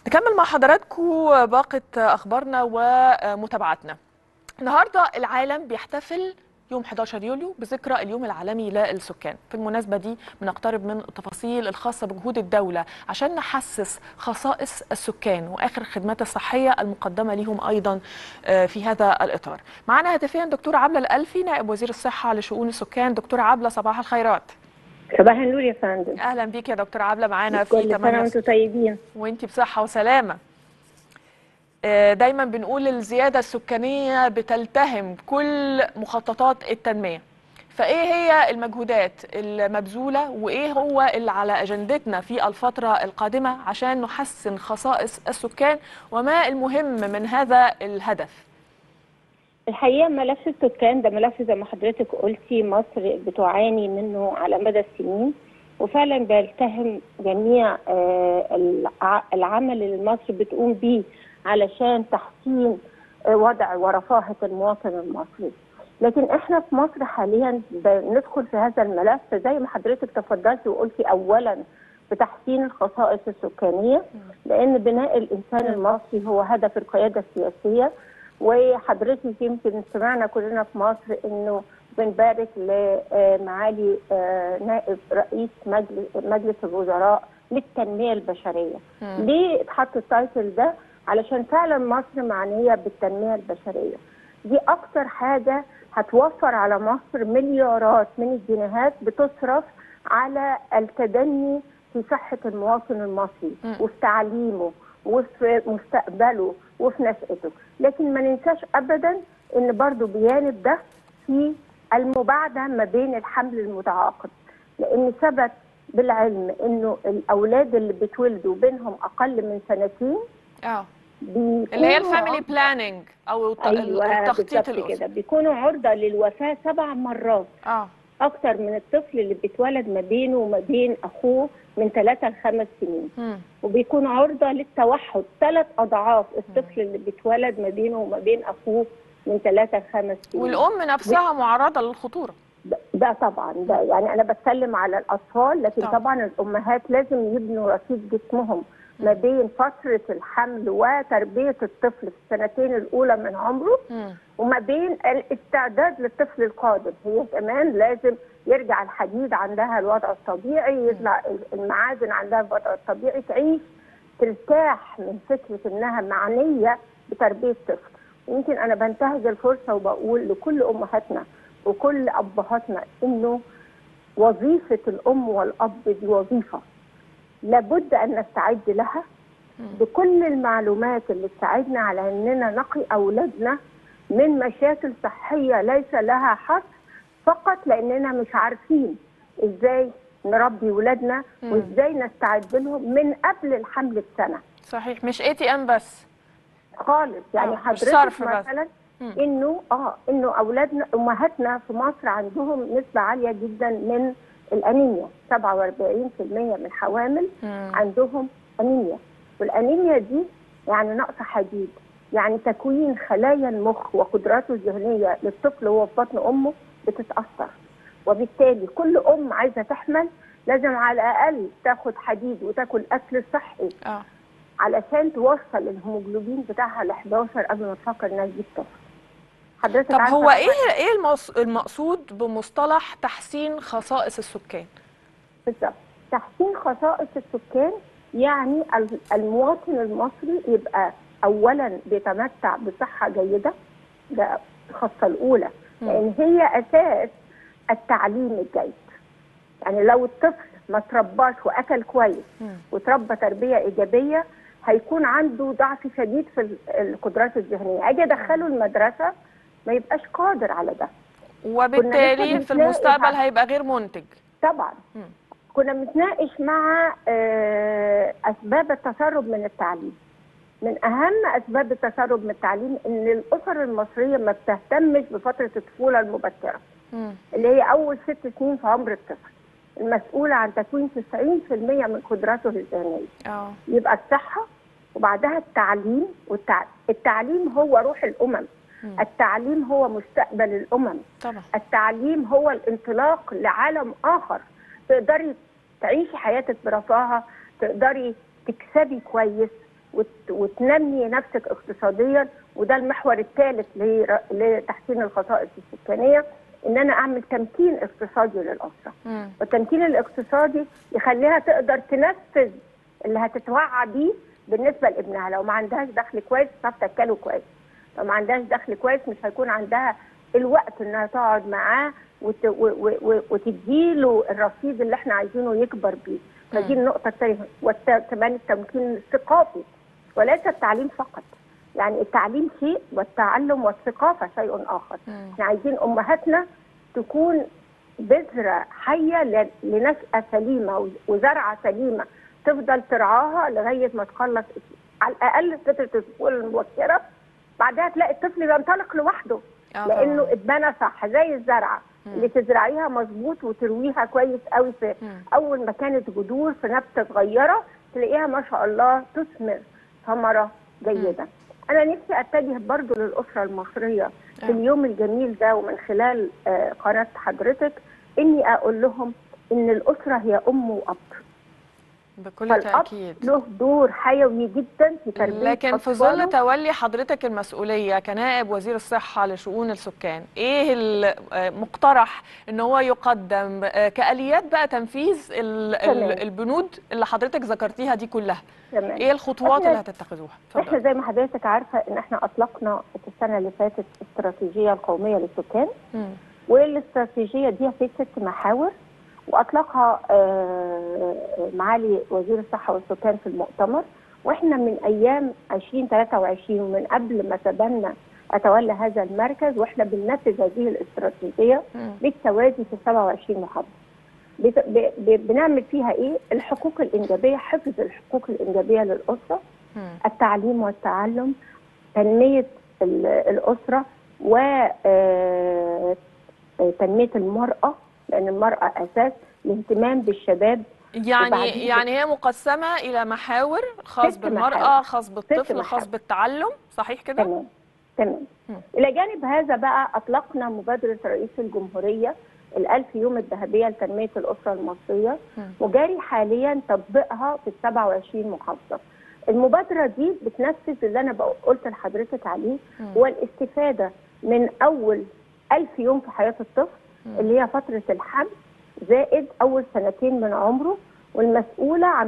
نكمل مع حضراتكم باقة أخبارنا ومتابعتنا النهاردة العالم بيحتفل يوم 11 يوليو بذكرى اليوم العالمي للسكان في المناسبة دي بنقترب من التفاصيل الخاصة بجهود الدولة عشان نحسس خصائص السكان وآخر الخدمات الصحية المقدمة لهم أيضا في هذا الإطار معنا هاتفيا دكتورة عبلة الألفي نائب وزير الصحة لشؤون السكان دكتورة عبلة صباح الخيرات صباح النور يا فندم اهلا بيك يا دكتوره عبله معانا في كل سنه 8 وانتم طيبين وانتي بصحه وسلامه آه، دايما بنقول الزياده السكانيه بتلتهم كل مخططات التنميه فايه هي المجهودات المبذوله وايه هو اللي على اجندتنا في الفتره القادمه عشان نحسن خصائص السكان وما المهم من هذا الهدف الحقيقه ملف السكان ده ملف زي ما حضرتك قلتي مصر بتعاني منه على مدى السنين وفعلا بيلتهم جميع آه، الع- العمل اللي مصر بتقوم بيه علشان تحسين آه، وضع ورفاهه المواطن المصري لكن احنا في مصر حاليا بندخل في هذا الملف زي ما حضرتك تفضلتي وقلتي اولا بتحسين الخصائص السكانيه لان بناء الانسان المصري هو هدف القياده السياسيه وحضرتك يمكن سمعنا كلنا في مصر انه بنبارك لمعالي آه، نائب رئيس مجلس مجلس الوزراء للتنميه البشريه. مم. ليه اتحط التايتل ده؟ علشان فعلا مصر معنيه بالتنميه البشريه. دي اكتر حاجه هتوفر على مصر مليارات من الجنيهات بتصرف على التدني في صحه المواطن المصري مم. وفي تعليمه وفي مستقبله وفي نشأته لكن ما ننساش ابدا ان برضو بيانب ده في المباعده ما بين الحمل المتعاقب لان ثبت بالعلم انه الاولاد اللي بيتولدوا بينهم اقل من سنتين اه بيكونوا اللي هي الفاميلي بلاننج او الت- ايوه التخطيط بالظبط الاسري كده بيكونوا عرضه للوفاه سبع مرات اه اكتر من الطفل اللي بيتولد ما بينه وما بين اخوه من ثلاثة لخمس سنين مم. وبيكون عرضه للتوحد ثلاث اضعاف الطفل اللي بيتولد ما بينه وما بين اخوه من ثلاثة لخمس سنين والام نفسها معرضه للخطوره ده- ده طبعا ده يعني انا بتكلم على الاطفال لكن طبعا. طبعا الامهات لازم يبنوا رصيد جسمهم ما بين فتره الحمل وتربيه الطفل في السنتين الاولى من عمره مم. وما بين الاستعداد للطفل القادم هي كمان لازم يرجع الحديد عندها الوضع الطبيعي يطلع المعادن عندها الوضع الطبيعي تعيش ترتاح من فكره انها معنيه بتربيه طفل يمكن انا بنتهز الفرصه وبقول لكل امهاتنا وكل ابهاتنا انه وظيفه الام والاب دي وظيفه لابد ان نستعد لها بكل المعلومات اللي تساعدنا على اننا نقي اولادنا من مشاكل صحيه ليس لها حصر فقط لاننا مش عارفين ازاي نربي ولادنا مم. وازاي نستعد لهم من قبل الحمل بسنه صحيح مش اي تي ام بس خالص يعني آه، مش حضرتك صرف بس. مثلا مم. انه اه انه اولادنا امهاتنا في مصر عندهم نسبه عاليه جدا من الانيميا 47% من الحوامل مم. عندهم انيميا والانيميا دي يعني نقص حديد يعني تكوين خلايا المخ وقدراته الذهنيه للطفل وهو في بطن امه بتتاثر وبالتالي كل ام عايزه تحمل لازم على الاقل تاخد حديد وتاكل اكل صحي اه علشان توصل الهيموجلوبين بتاعها ل 11 قبل ما تفكر انها تجيب طفل حضرتك طب عارفة هو طبعاً ايه ايه المص- المقصود بمصطلح تحسين خصائص السكان بالظبط تحسين خصائص السكان يعني ال- المواطن المصري يبقى اولا بيتمتع بصحه جيده ده الخاصه الاولى مم. لان هي اساس التعليم الجيد يعني لو الطفل ما ترباش واكل كويس مم. وتربى تربيه ايجابيه هيكون عنده ضعف شديد في ال- القدرات الذهنيه اجي ادخله المدرسه ما يبقاش قادر على ده وبالتالي لسه في بنلاقي المستقبل حاجة. هيبقى غير منتج طبعا مم. كنا بنتناقش مع آه، اسباب التسرب من التعليم من اهم اسباب التسرب من التعليم ان الاسر المصريه ما بتهتمش بفتره الطفوله المبكره مم. اللي هي اول ست سنين في عمر الطفل المسؤوله عن تكوين 90% من قدراته الذهنيه اه يبقى الصحه وبعدها التعليم والتعليم هو روح الامم مم. التعليم هو مستقبل الامم طبعا التعليم هو الانطلاق لعالم اخر تقدري تعيشي حياتك برفاهه تقدري تكسبي كويس وت- وتنمي نفسك اقتصاديا وده المحور الثالث ل- لتحسين الخصائص السكانيه ان انا اعمل تمكين اقتصادي للاسره مم. والتمكين الاقتصادي يخليها تقدر تنفذ اللي هتتوعى بيه بالنسبه لابنها لو ما عندهاش دخل كويس مش هتعرف تاكله كويس لو ما عندهاش دخل كويس مش هيكون عندها الوقت انها تقعد معاه وت... و... و... و... وتديله الرصيد اللي احنا عايزينه يكبر بيه فدي مم. النقطه الثانيه وكمان التمكين الثقافي وليس التعليم فقط يعني التعليم شيء والتعلم والثقافه شيء اخر مم. احنا عايزين امهاتنا تكون بذره حيه ل- لنشاه سليمه و- وزرعه سليمه تفضل ترعاها لغايه ما تخلص على الاقل فتره الطفوله المبكره بعدها تلاقي الطفل ينطلق لوحده آه لانه طبعاً. اتبنى صح زي الزرعه مم. اللي تزرعيها مظبوط وترويها كويس قوي في مم. اول ما كانت جذور في نبته صغيره تلاقيها ما شاء الله تثمر ثمره جيده. انا نفسي اتجه برضو للاسره المصريه آه. في اليوم الجميل ده ومن خلال آه، قناه حضرتك اني اقول لهم ان الاسره هي ام واب بكل فالاب تأكيد له دور حيوي جدا في تربيه لكن في أطفاله. ظل تولي حضرتك المسؤولية كنائب وزير الصحة لشؤون السكان ايه المقترح ان هو يقدم آه، كآليات بقى تنفيذ ال- ال- تمام. البنود اللي حضرتك ذكرتيها دي كلها تمام. ايه الخطوات إحنا- اللي هتتخذوها احنا اتفضل زي ما حضرتك عارفه ان احنا اطلقنا في السنه اللي فاتت استراتيجيه القوميه للسكان مم. والاستراتيجيه دي في ست محاور واطلقها آه، معالي وزير الصحه والسكان في المؤتمر واحنا من ايام 2023 ومن قبل ما تبنى اتولى هذا المركز واحنا بننفذ هذه الاستراتيجيه مم. بالتوازي في 27 محافظه. بت- ب- ب- بنعمل فيها ايه؟ الحقوق الانجابيه حفظ الحقوق الانجابيه للاسره مم. التعليم والتعلم تنمية ال- الأسرة وتنمية المرأة لأن المرأة أساس الاهتمام بالشباب يعني وبعدين- يعني هي مقسمة إلى محاور خاص ست بالمرأة محاور. خاص بالطفل محاور. خاص بالتعلم صحيح كده؟ تمام تمام مم. إلى جانب هذا بقى أطلقنا مبادرة رئيس الجمهورية الألف يوم الذهبية لتنمية الأسرة المصرية مم. وجاري حاليا تطبيقها في 27 محافظة المبادرة دي بتنفذ اللي أنا بقول- قلت لحضرتك عليه مم. هو الاستفادة من أول ألف يوم في حياة الطفل مم. اللي هي فترة الحمل زائد أول سنتين من عمره والمسؤولة عن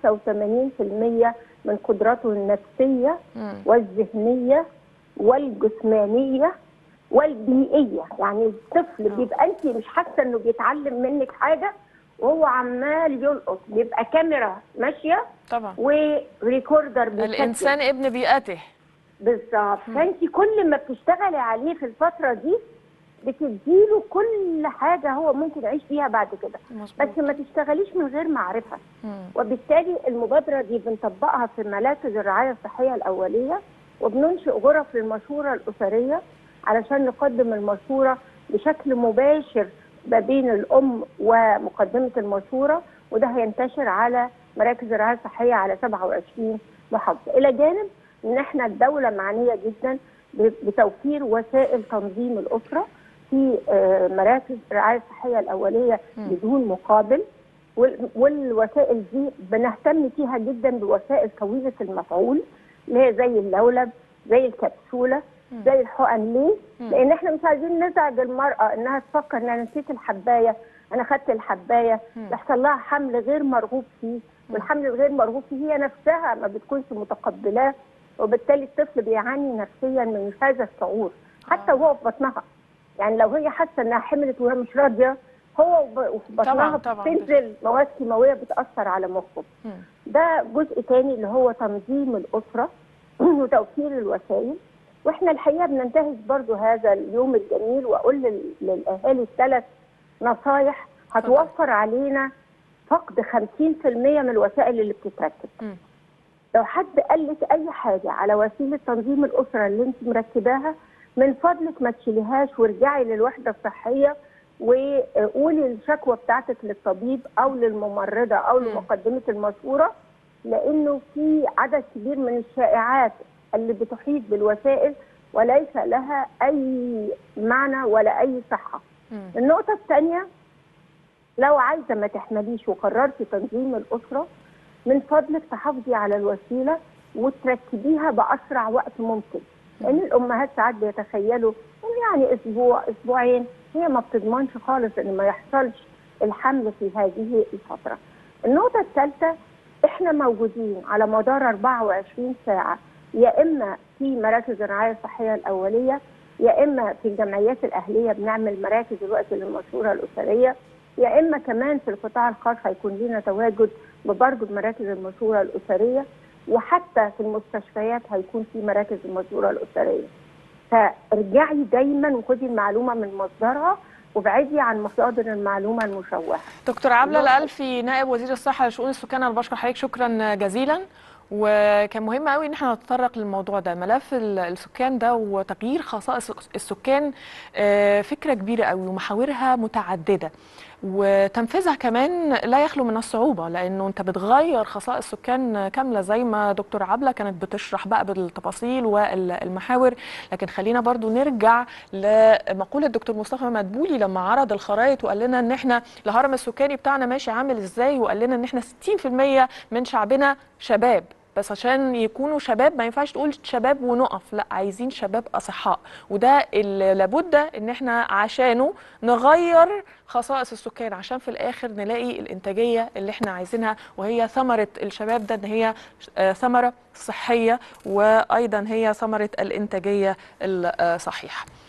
85% من قدراته النفسية مم. والذهنية والجسمانية والبيئية يعني الطفل آه. بيبقى أنت مش حاسة إنه بيتعلم منك حاجة وهو عمال يلقط بيبقى كاميرا ماشية طبعا وريكوردر بيسجل. الإنسان ابن بيئته بالظبط فانت كل ما بتشتغلي عليه في الفتره دي بتديله كل حاجه هو ممكن يعيش بيها بعد كده مظبوط بس ما تشتغليش من غير معرفه مم. وبالتالي المبادره دي بنطبقها في مراكز الرعايه الصحيه الاوليه وبننشئ غرف للمشوره الاسريه علشان نقدم المشوره بشكل مباشر ما بين الام ومقدمه المشوره وده هينتشر على مراكز الرعايه الصحيه على 27 محافظه الى جانب ان احنا الدوله معنيه جدا ب- بتوفير وسائل تنظيم الاسره في آه، مراكز الرعايه الصحيه الاوليه مم. بدون مقابل وال- والوسائل دي بنهتم فيها جدا بوسائل طويله المفعول اللي هي زي اللولب زي الكبسوله مم. زي الحقن ليه؟ مم. لان احنا مش عايزين نزعج المراه انها تفكر ان انا نسيت الحبايه انا خدت الحبايه مم. يحصل لها حمل غير مرغوب فيه والحمل الغير مرغوب فيه هي نفسها ما بتكونش متقبلاه وبالتالي الطفل بيعاني نفسيا من هذا الشعور حتى آه. وهو في بطنها يعني لو هي حاسه انها حملت وهي مش راضيه هو وب- وفي بطنها طبعاً. بتنزل مواد كيماويه بتاثر على مخه مم. ده جزء تاني اللي هو تنظيم الأسرة وتوفير الوسائل واحنا الحقيقة بننتهز برضو هذا اليوم الجميل وأقول لل- للأهالي الثلاث نصايح هتوفر علينا فقد 50% من الوسائل اللي بتتركب مم. لو حد قال لك أي حاجة على وسيلة تنظيم الأسرة اللي أنت مركباها من فضلك ما تشيليهاش وارجعي للوحدة الصحية وقولي الشكوى بتاعتك للطبيب أو للممرضة أو مم. لمقدمة المشورة لأنه في عدد كبير من الشائعات اللي بتحيط بالوسائل وليس لها أي معنى ولا أي صحة مم. النقطة الثانية لو عايزة ما تحمليش وقررتي تنظيم الأسرة من فضلك تحافظي على الوسيلة وترتبيها باسرع وقت ممكن لان الامهات ساعات بيتخيلوا ان يعني اسبوع اسبوعين هي ما بتضمنش خالص ان ما يحصلش الحمل في هذه الفتره. النقطه الثالثه احنا موجودين على مدار 24 ساعه يا اما في مراكز الرعايه الصحيه الاوليه يا اما في الجمعيات الاهليه بنعمل مراكز دلوقتي للمشوره الاسريه يا اما كمان في القطاع الخاص هيكون لنا تواجد ببرج مراكز المشوره الاسريه وحتى في المستشفيات هيكون في مراكز المشوره الاسريه. فارجعي دايما وخدي المعلومه من مصدرها وابعدي عن مصادر المعلومه المشوهه. دكتور عبله الالفي نائب وزير الصحه لشؤون السكان انا بشكر حضرتك شكرا جزيلا وكان مهم قوي ان احنا نتطرق للموضوع ده ملف السكان ده وتغيير خصائص السكان فكره كبيره قوي ومحاورها متعدده وتنفيذها كمان لا يخلو من الصعوبه لانه انت بتغير خصائص سكان كامله زي ما دكتور عبله كانت بتشرح بقى بالتفاصيل والمحاور لكن خلينا برضو نرجع لمقوله دكتور مصطفى مدبولي لما عرض الخرائط وقال لنا ان احنا الهرم السكاني بتاعنا ماشي عامل ازاي وقال لنا ان احنا 60% من شعبنا شباب بس عشان يكونوا شباب ما ينفعش تقول شباب ونقف لا عايزين شباب اصحاء وده اللي لابد ان احنا عشانه نغير خصائص السكان عشان في الاخر نلاقي الانتاجيه اللي احنا عايزينها وهي ثمره الشباب ده ان هي ثمره صحيه وايضا هي ثمره الانتاجيه الصحيحه